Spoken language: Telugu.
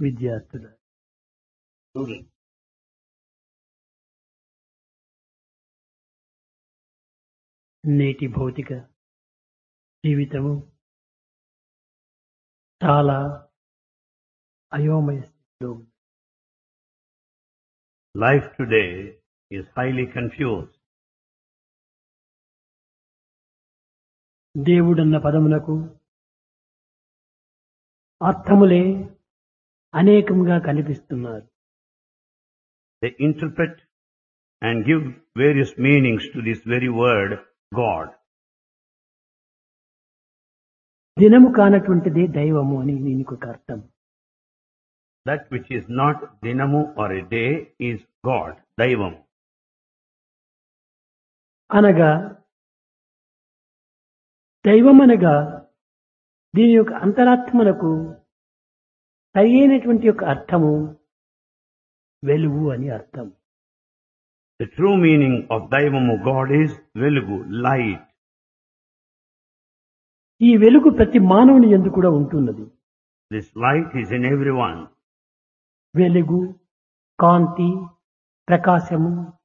విద్యార్థుల Students, నేటి భౌతిక జీవితము చాలా అయోమయ స్థితిలో ఉంది. life today is highly confused. దేవుడన్న పదమునకు అర్థములే అనేకముగా కనిపిస్తున్నారు They interpret and give various meanings to this very word, God. దినము కానటువంటిదే దైవము అని దీనికి ఒక అర్థం That which is not dinamu or a day is God, Daivam. అనగా దైవం అనగా దీని యొక్క అంతరాత్మలకు సరి అయినటువంటి యొక్క అర్థము వెలుగు అని అర్థం The true meaning of Daivamu God is Velugu, light. ఈ వెలుగు ప్రతి మానవుని ఎందు కూడా ఉంటున్నది This light is in everyone. వెలుగు కాంతి ప్రకాశము